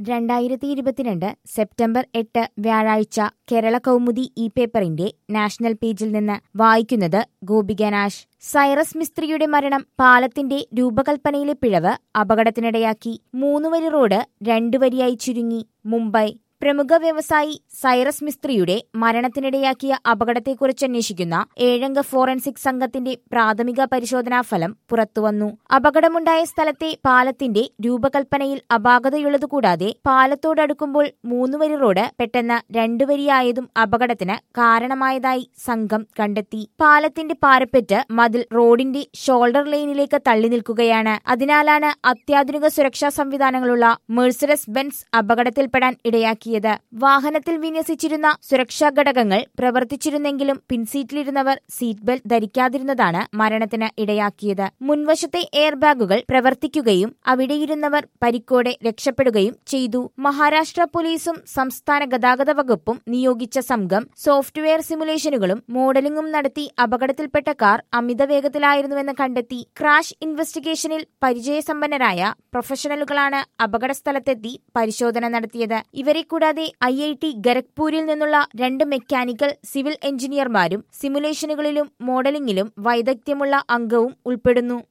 രണ്ടായിരത്തി ഇരുപത്തിരണ്ട് സെപ്റ്റംബർ എട്ട് വ്യാഴാഴ്ച കേരള കൗമുദി ഇ പേപ്പറിന്റെ നാഷണൽ പേജിൽ നിന്ന് വായിക്കുന്നത് ഗോപിക നാഷ് സൈറസ് മിസ്ത്രിയുടെ മരണം പാലത്തിന്റെ രൂപകൽപ്പനയിലെ പിഴവ് അപകടത്തിനിടയാക്കി മൂന്നുവരി റോഡ് രണ്ടു വരിയായി ചുരുങ്ങി മുംബൈ പ്രമുഖ വ്യവസായി സൈറസ് മിസ്ത്രിയുടെ മരണത്തിനിടയാക്കിയ അപകടത്തെക്കുറിച്ച് അന്വേഷിക്കുന്ന ഏഴംഗ ഫോറൻസിക് സംഘത്തിന്റെ പ്രാഥമിക പരിശോധനാ ഫലം പുറത്തുവന്നു അപകടമുണ്ടായ സ്ഥലത്തെ പാലത്തിന്റെ രൂപകൽപ്പനയിൽ അപാകതയുള്ളതുകൂടാതെ പാലത്തോടടുക്കുമ്പോൾ മൂന്നുവരി റോഡ് പെട്ടെന്ന് രണ്ടുവരിയായതും അപകടത്തിന് കാരണമായതായി സംഘം കണ്ടെത്തി പാലത്തിന്റെ പാരപ്പെറ്റ് മതിൽ റോഡിന്റെ ഷോൾഡർ ലൈനിലേക്ക് തള്ളി നിൽക്കുകയാണ് അതിനാലാണ് അത്യാധുനിക സുരക്ഷാ സംവിധാനങ്ങളുള്ള മെഴ്സറസ് ബെൻസ് അപകടത്തിൽപ്പെടാൻ ഇടയാക്കിയത് വാഹനത്തിൽ വിന്യസിച്ചിരുന്ന സുരക്ഷാ ഘടകങ്ങൾ പ്രവർത്തിച്ചിരുന്നെങ്കിലും പിൻസീറ്റിലിരുന്നവർ സീറ്റ് ബെൽറ്റ് ധരിക്കാതിരുന്നതാണ് മരണത്തിന് ഇടയാക്കിയത് മുൻവശത്തെ എയർ ബാഗുകൾ പ്രവർത്തിക്കുകയും അവിടെയിരുന്നവർ പരിക്കോടെ രക്ഷപ്പെടുകയും ചെയ്തു മഹാരാഷ്ട്ര പോലീസും സംസ്ഥാന ഗതാഗത വകുപ്പും നിയോഗിച്ച സംഘം സോഫ്റ്റ്വെയർ സിമുലേഷനുകളും മോഡലിംഗും നടത്തി അപകടത്തിൽപ്പെട്ട കാർ അമിത വേഗത്തിലായിരുന്നുവെന്ന് കണ്ടെത്തി ക്രാഷ് ഇൻവെസ്റ്റിഗേഷനിൽ പരിചയസമ്പന്നരായ പ്രൊഫഷണലുകളാണ് അപകടസ്ഥലത്തെത്തി പരിശോധന നടത്തിയത് ഇവരെ കൂടാതെ ഐ ഐ ടി ഗരഖ്പൂരിൽ നിന്നുള്ള രണ്ട് മെക്കാനിക്കൽ സിവിൽ എഞ്ചിനീയർമാരും സിമുലേഷനുകളിലും മോഡലിംഗിലും വൈദഗ്ധ്യമുള്ള അംഗവും ഉൾപ്പെടുന്നു